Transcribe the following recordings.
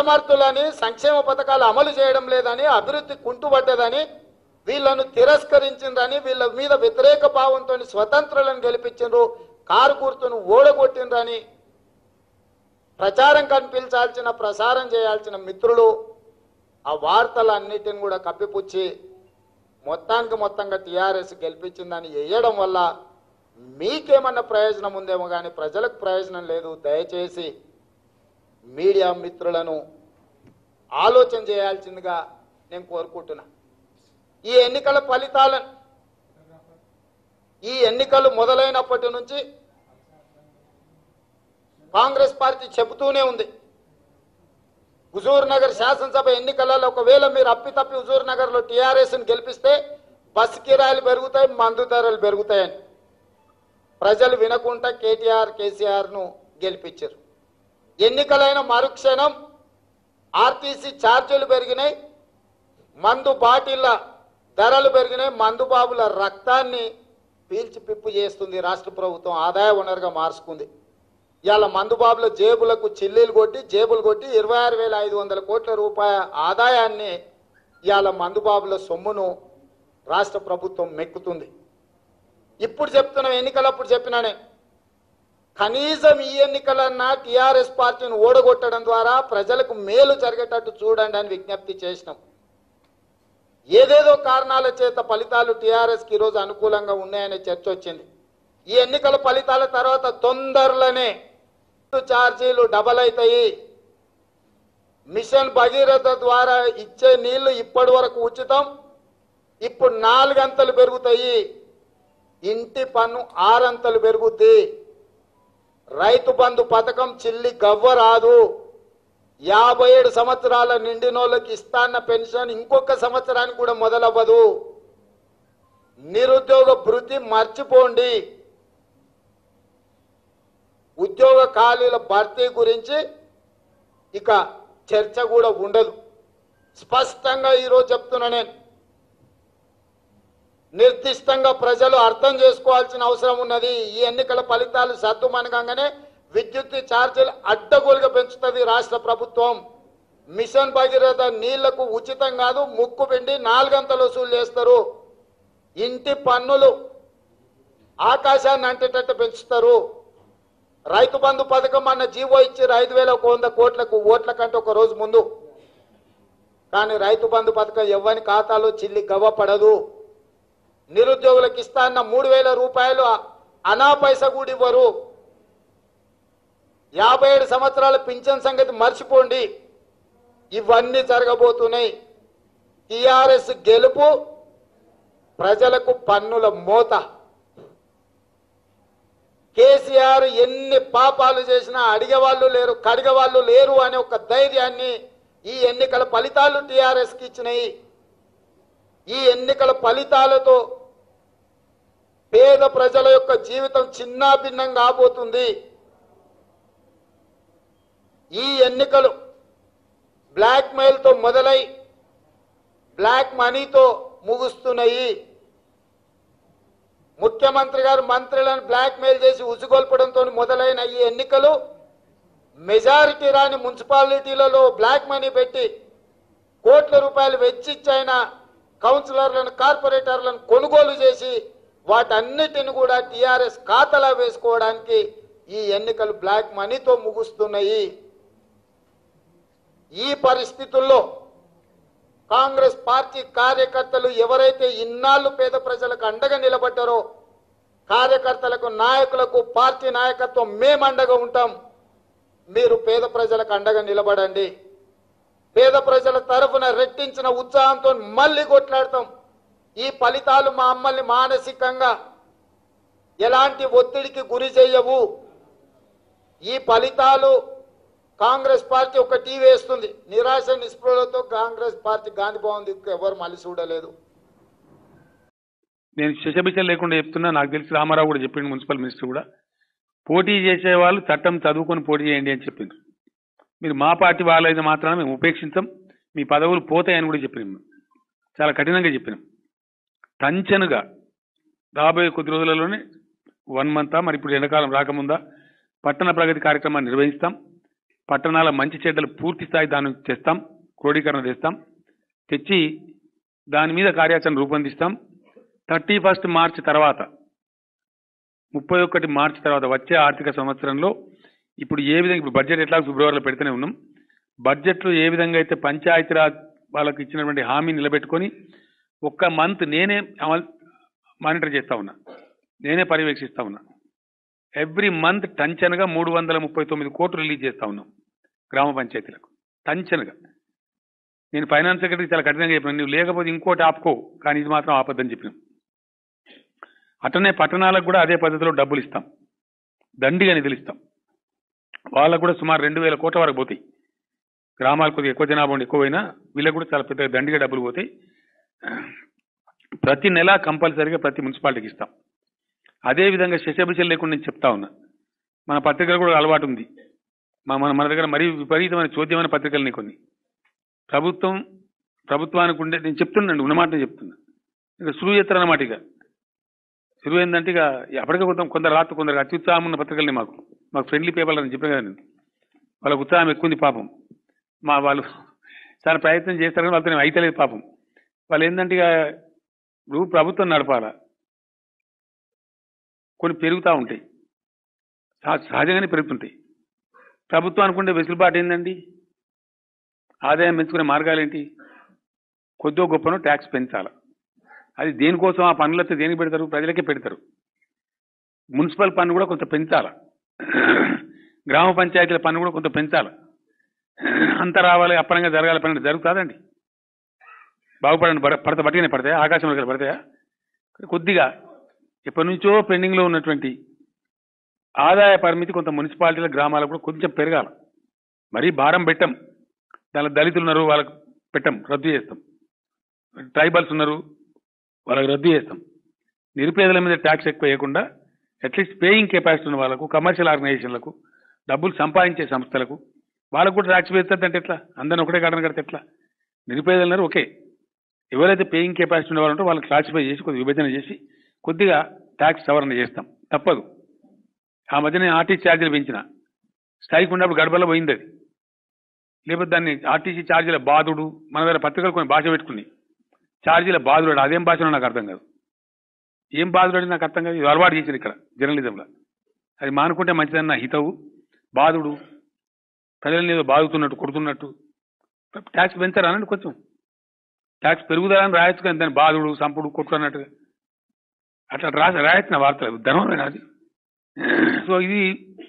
అసమర్థులని సంక్షేమ పథకాలు అమలు చేయడం లేదని అభివృద్ధి కుంటుపడ్డదని వీళ్ళను తిరస్కరించిండ్రని వీళ్ళ మీద వ్యతిరేక భావంతో స్వతంత్రులను గెలిపించిండ్రు కారు గుర్తును ఓడగొట్టిండ్రని ప్రచారం కనిపించాల్సిన ప్రసారం చేయాల్సిన మిత్రులు ఆ వార్తలన్నిటిని కూడా కప్పిపుచ్చి మొత్తానికి మొత్తంగా టీఆర్ఎస్ గెలిపించిందని వేయడం వల్ల మీకేమన్నా ప్రయోజనం ఉందేమో కానీ ప్రజలకు ప్రయోజనం లేదు దయచేసి మీడియా మిత్రులను ఆలోచన చేయాల్సిందిగా నేను కోరుకుంటున్నా ఈ ఎన్నికల ఫలితాలను ఈ ఎన్నికలు మొదలైనప్పటి నుంచి కాంగ్రెస్ పార్టీ చెబుతూనే ఉంది హుజూర్ నగర్ శాసనసభ ఎన్నికలలో ఒకవేళ మీరు అప్పితప్పి హుజూర్ నగర్లో టీఆర్ఎస్ని గెలిపిస్తే బస్ కిరాయిలు పెరుగుతాయి మందు ధరలు పెరుగుతాయని ప్రజలు వినకుండా కేటీఆర్ కేసీఆర్ను గెలిపించారు ఎన్నికలైన మరుక్షణం ఆర్టీసీ ఛార్జీలు పెరిగినాయి మందు బాటిళ్ళ ధరలు పెరిగినాయి మందు బాబుల రక్తాన్ని పీల్చి పిప్పు చేస్తుంది రాష్ట్ర ప్రభుత్వం ఆదాయ వనరుగా మార్చుకుంది ఇవాళ మందుబాబుల జేబులకు చిల్లీలు కొట్టి జేబులు కొట్టి ఇరవై ఆరు వేల ఐదు వందల కోట్ల రూపాయ ఆదాయాన్ని ఇవాళ మందుబాబుల సొమ్మును రాష్ట్ర ప్రభుత్వం మెక్కుతుంది ఇప్పుడు చెప్తున్నాం ఎన్నికలప్పుడు చెప్పినానే కనీసం ఈ ఎన్నికలన్నా టీఆర్ఎస్ పార్టీని ఓడగొట్టడం ద్వారా ప్రజలకు మేలు జరిగేటట్టు చూడండి అని విజ్ఞప్తి చేసినాం ఏదేదో కారణాల చేత ఫలితాలు టీఆర్ఎస్కి ఈరోజు అనుకూలంగా ఉన్నాయనే చర్చ వచ్చింది ఈ ఎన్నికల ఫలితాల తర్వాత తొందరలోనే ఛార్జీలు డబల్ అవుతాయి మిషన్ భగీరథ ద్వారా ఇచ్చే నీళ్లు ఇప్పటి వరకు ఉచితం ఇప్పుడు నాలుగంతలు పెరుగుతాయి ఇంటి పన్ను ఆరంతలు పెరుగుద్ది రైతు బంధు పథకం చిల్లి గవ్వ రాదు యాభై ఏడు సంవత్సరాల నిండినోళ్ళకి ఇస్తాన్న పెన్షన్ ఇంకొక సంవత్సరానికి కూడా మొదలవ్వదు నిరుద్యోగ భృతి మర్చిపోండి ఉద్యోగ ఖాళీల భర్తీ గురించి ఇక చర్చ కూడా ఉండదు స్పష్టంగా ఈరోజు చెప్తున్నా నేను నిర్దిష్టంగా ప్రజలు అర్థం చేసుకోవాల్సిన అవసరం ఉన్నది ఈ ఎన్నికల ఫలితాలు సద్దుమనగానే విద్యుత్ ఛార్జీలు అడ్డగోలుగా పెంచుతుంది రాష్ట్ర ప్రభుత్వం మిషన్ భగీరథ నీళ్లకు ఉచితం కాదు ముక్కు పిండి నాలుగంతలు వసూలు చేస్తారు ఇంటి పన్నులు ఆకాశాన్ని అంటేటట్టు పెంచుతారు రైతు బంధు పథకం అన్న జీవో ఇచ్చారు ఐదు వేల ఒక వంద కోట్లకు ఓట్ల కంటే ఒక రోజు ముందు కానీ రైతు బంధు పథకం ఎవ్వని ఖాతాలో చిల్లి గవ్వ పడదు నిరుద్యోగులకు ఇస్తా అన్న మూడు వేల రూపాయలు అనా పైస కూడా ఇవ్వరు యాభై ఏడు సంవత్సరాల పింఛన్ సంగతి మర్చిపోండి ఇవన్నీ జరగబోతున్నాయి టిఆర్ఎస్ గెలుపు ప్రజలకు పన్నుల మోత కేసీఆర్ ఎన్ని పాపాలు చేసినా అడిగేవాళ్ళు లేరు కడిగేవాళ్ళు లేరు అనే ఒక ధైర్యాన్ని ఈ ఎన్నికల ఫలితాలు టీఆర్ఎస్కి ఇచ్చినాయి ఈ ఎన్నికల ఫలితాలతో పేద ప్రజల యొక్క జీవితం చిన్నాభిన్నం కాబోతుంది ఈ ఎన్నికలు బ్లాక్ మెయిల్తో మొదలై బ్లాక్ మనీతో ముగుస్తున్నాయి ముఖ్యమంత్రి గారు మంత్రులను బ్లాక్ మెయిల్ చేసి ఉసుగొల్పడంతో మొదలైన ఈ ఎన్నికలు మెజారిటీ రాని మున్సిపాలిటీలలో బ్లాక్ మనీ పెట్టి కోట్ల రూపాయలు వెచ్చిచ్చైన కౌన్సిలర్లను కార్పొరేటర్లను కొనుగోలు చేసి వాటన్నిటిని కూడా టీఆర్ఎస్ ఖాతాలో వేసుకోవడానికి ఈ ఎన్నికలు బ్లాక్ మనీతో ముగుస్తున్నాయి ఈ పరిస్థితుల్లో కాంగ్రెస్ పార్టీ కార్యకర్తలు ఎవరైతే ఇన్నాళ్ళు పేద ప్రజలకు అండగా నిలబడ్డారో కార్యకర్తలకు నాయకులకు పార్టీ నాయకత్వం మేము అండగా ఉంటాం మీరు పేద ప్రజలకు అండగా నిలబడండి పేద ప్రజల తరఫున రెట్టించిన ఉత్సాహంతో మళ్ళీ కొట్లాడతాం ఈ ఫలితాలు మా అమ్మల్ని మానసికంగా ఎలాంటి ఒత్తిడికి గురి చేయవు ఈ ఫలితాలు కాంగ్రెస్ పార్టీ ఒక టీ వేస్తుంది నిరాశ నిస్పృహలతో కాంగ్రెస్ పార్టీ గాంధీ భవన్ దిక్కు ఎవరు మళ్ళీ చూడలేదు నేను శశబిచ్చ లేకుండా చెప్తున్నా నాకు తెలిసి రామారావు కూడా చెప్పిండు మున్సిపల్ మినిస్టర్ కూడా పోటీ చేసే వాళ్ళు చట్టం చదువుకొని పోటీ చేయండి అని చెప్పిండ్రు మీరు మా పార్టీ వాళ్ళైతే మాత్రాన మేము ఉపేక్షించాం మీ పదవులు పోతాయని కూడా చెప్పినాం మేము. చాలా కఠినంగా చెప్పినాం టంచనుగా రాబోయే కొద్ది రోజులలోనే వన్ మంతా మరి ఇప్పుడు ఎండాకాలం రాకముందా పట్టణ ప్రగతి కార్యక్రమాన్ని నిర్వహిస్తాం పట్టణాల మంచి చెడ్డలు పూర్తి స్థాయి దాన్ని తెస్తాం క్రోడీకరణ తెస్తాం తెచ్చి దాని మీద కార్యాచరణ రూపొందిస్తాం థర్టీ ఫస్ట్ మార్చ్ తర్వాత ముప్పై ఒకటి మార్చి తర్వాత వచ్చే ఆర్థిక సంవత్సరంలో ఇప్పుడు ఏ విధంగా ఇప్పుడు బడ్జెట్ ఎట్లా ఫిబ్రవరిలో పెడుతూనే ఉన్నాం బడ్జెట్లో ఏ విధంగా అయితే పంచాయతీరాజ్ వాళ్ళకి ఇచ్చినటువంటి హామీ నిలబెట్టుకొని ఒక్క మంత్ నేనే అమలు మానిటర్ చేస్తా ఉన్నా నేనే పర్యవేక్షిస్తా ఉన్నా ఎవ్రీ మంత్ టంచనగా మూడు వందల ముప్పై తొమ్మిది కోట్లు రిలీజ్ చేస్తా ఉన్నాం గ్రామ పంచాయతీలకు టంచనగా నేను ఫైనాన్స్ సెక్రటరీ చాలా కఠినంగా చెప్పిన నువ్వు లేకపోతే ఇంకోటి ఆపుకో కానీ ఇది మాత్రం ఆపద్దని చెప్పినాం అట్లనే పట్టణాలకు కూడా అదే పద్ధతిలో డబ్బులు ఇస్తాం దండిగా నిధులు ఇస్తాం వాళ్ళకు కూడా సుమారు రెండు వేల కోట్ల వరకు పోతాయి గ్రామాలకు కొద్దిగా ఎక్కువ జనాభా ఉండి ఎక్కువైనా వీళ్ళకి కూడా చాలా పెద్ద దండిగా డబ్బులు పోతాయి ప్రతి నెల కంపల్సరీగా ప్రతి మున్సిపాలిటీకి ఇస్తాం అదే విధంగా శశబిషలు లేకుండా నేను చెప్తా ఉన్నా మన పత్రికలు కూడా అలవాటు ఉంది మా మన మన దగ్గర మరీ విపరీతమైన చోద్యమైన పత్రికలు నీ కొన్ని ప్రభుత్వం ప్రభుత్వానికి ఉండే నేను చెప్తున్నాను ఉన్నమాట నేను చెప్తున్నా ఇక సులువు చేస్తారు అన్నమాట ఇక సులువు ఏంటంటే ఇక అప్పటికే కొంత కొందరు రాత్రి కొందరు అత్యుత్సాహం ఉన్న పత్రికల్ని మాకు మాకు ఫ్రెండ్లీ పేపర్లు అని చెప్పాను కదా నేను వాళ్ళకి ఉత్సాహం ఎక్కువ ఉంది పాపం మా వాళ్ళు చాలా ప్రయత్నం చేస్తారు కానీ వాళ్ళతో అయితలేదు పాపం వాళ్ళు ఏంటంటే ఇక ఇప్పుడు ప్రభుత్వం నడపాలా కొన్ని పెరుగుతూ ఉంటాయి సహ- సహజంగానే పెరుగుతుంటాయి ప్రభుత్వానికి ఉండే వెసులుబాటు ఏందండి ఆదాయం పెంచుకునే మార్గాలు ఏంటి కొద్దో గొప్పనో ట్యాక్స్ పెంచాలి అది దేనికోసం ఆ పనులు వస్తే దేనికి పెడతారు ప్రజలకే పెడతారు మున్సిపల్ పన్ను కూడా కొంత పెంచాలి గ్రామ పంచాయతీల పన్ను కూడా కొంత పెంచాలి అంత రావాలి అప్పనంగా జరగాలి పని జరుగుతుందండి బాగుపడండి పడ- పడత బట్టిగానే పడతాయా ఆకాశంలో పడతాయా కొద్దిగా ఎప్పటి నుంచో పెండింగ్లో ఉన్నటువంటి ఆదాయ పరిమితి కొంత మున్సిపాలిటీల గ్రామాలకు కూడా కొంచెం పెరగాల మరీ భారం పెట్టం దానిలో దళితులు ఉన్నారు వాళ్ళకి పెట్టం రద్దు చేస్తాం ట్రైబల్స్ ఉన్నారు వాళ్ళకి రద్దు చేస్తాం నిరుపేదల మీద ట్యాక్స్ ఎక్కువ వేయకుండా అట్లీస్ట్ పేయింగ్ కెపాసిటీ ఉన్న వాళ్ళకు కమర్షియల్ ఆర్గనైజేషన్లకు డబ్బులు సంపాదించే సంస్థలకు వాళ్ళకు కూడా ట్యాక్స్ వేస్తుంది అంటే ఎట్లా అందరిని ఒకటే కారణం కడితే ఎట్లా నిరుపేదలు ఉన్నారు ఓకే ఎవరైతే పేయింగ్ కెపాసిటీ ఉన్న వాళ్ళు ఉంటారో వాళ్ళకి క్లాసిఫై చేసి కొద్దిగా విభజన చేసి కొద్దిగా ట్యాక్స్ సవరణ చేస్తాం తప్పదు ఆ మధ్యన ఆర్టీసీ ఛార్జీలు పెంచిన స్ట్రైక్ ఉన్నప్పుడు గడపలో పోయింది అది లేకపోతే దాన్ని ఆర్టీసీ ఛార్జీల బాధుడు మన దగ్గర పత్రికలు కొన్ని భాష పెట్టుకుని ఛార్జీల బాధుడు అదేం భాషనో నాకు అర్థం కాదు ఏం బాధుడు అని నాకు అర్థం కాదు ఇది అలవాటు చేసింది ఇక్కడ జర్నలిజంలో అది మానుకుంటే మంచిదన్న హితవు బాధుడు ప్రజలని ఏదో బాదుతున్నట్టు కొడుతున్నట్టు ట్యాక్స్ పెంచారా అనండి కొంచెం ట్యాక్స్ పెరుగుదలని రాయొచ్చు కానీ దాన్ని బాధుడు సంపుడు కొట్టు అన్నట్టుగా అట్లా రాసి రాయొచ్చిన వార్తలు ధర్మమేనా అది సో ఇది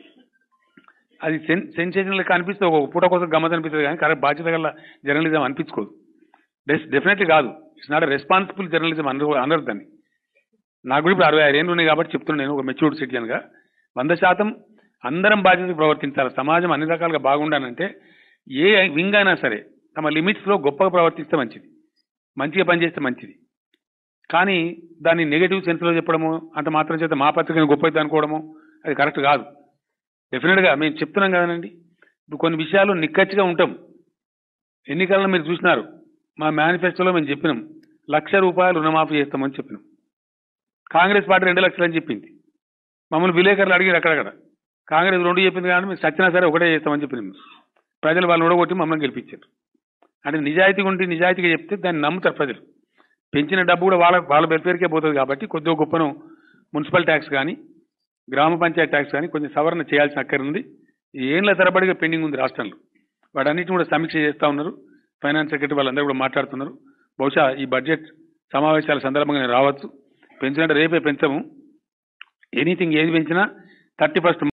అది సెన్ సెన్సేషనల్ లెక్క అనిపిస్తే ఒక పూట కోసం గమ్మత్ అనిపిస్తుంది కానీ కరెక్ట్ బాధ్యత గల జర్నలిజం అనిపించుకోదు డెస్ డెఫినెట్లీ కాదు ఇట్స్ నాట్ రెస్పాన్సిబుల్ జర్నలిజం అనరు అనరు దాన్ని నాకు కూడా ఇప్పుడు అరవై ఆరు ఏళ్ళు ఉన్నాయి కాబట్టి చెప్తున్నాను నేను ఒక మెచ్యూర్డ్ సిటిజన్గా వంద శాతం అందరం బాధ్యత ప్రవర్తించాలి సమాజం అన్ని రకాలుగా బాగుండాలంటే ఏ వింగ్ అయినా సరే తమ లిమిట్స్లో గొప్పగా ప్రవర్తిస్తే మంచిది మంచిగా పనిచేస్తే మంచిది కానీ దాన్ని నెగటివ్ సెన్స్లో చెప్పడము అంత మాత్రం చేత మా పత్రికను గొప్పది అనుకోవడము అది కరెక్ట్ కాదు డెఫినెట్గా మేము చెప్తున్నాం కదండి ఇప్పుడు కొన్ని విషయాలు నిక్కచ్చిగా ఉంటాం ఎన్నికల్లో మీరు చూసినారు మా మేనిఫెస్టోలో మేము చెప్పినాం లక్ష రూపాయలు రుణమాఫీ చేస్తామని చెప్పినాం కాంగ్రెస్ పార్టీ రెండు లక్షలు అని చెప్పింది మమ్మల్ని విలేకరులు అడిగారు అక్కడక్కడ కాంగ్రెస్ రెండు చెప్పింది కానీ మేము సచ్చినా సరే ఒకటే చేస్తామని చెప్పినాం ప్రజలు వాళ్ళు ఓడగొట్టి మమ్మల్ని గెలిపించారు అంటే నిజాయితీగా ఉండి నిజాయితీగా చెప్తే దాన్ని నమ్ముతారు ప్రజలు పెంచిన డబ్బు కూడా వాళ్ళ వాళ్ళ వెల్ఫేర్కే పోతుంది కాబట్టి కొద్దిగా గొప్పను మున్సిపల్ ట్యాక్స్ కానీ గ్రామ పంచాయతీ ట్యాక్స్ కానీ కొంచెం సవరణ చేయాల్సిన అక్కర ఉంది ఏండ్ల తరబడిగా పెండింగ్ ఉంది రాష్ట్రంలో వాటన్నిటిని కూడా సమీక్ష చేస్తూ ఉన్నారు ఫైనాన్స్ సెక్రటరీ వాళ్ళందరూ కూడా మాట్లాడుతున్నారు బహుశా ఈ బడ్జెట్ సమావేశాల సందర్భంగా నేను రావచ్చు పెంచినట్టు రేపే పెంచము ఎనీథింగ్ ఏది పెంచినా థర్టీ ఫస్ట్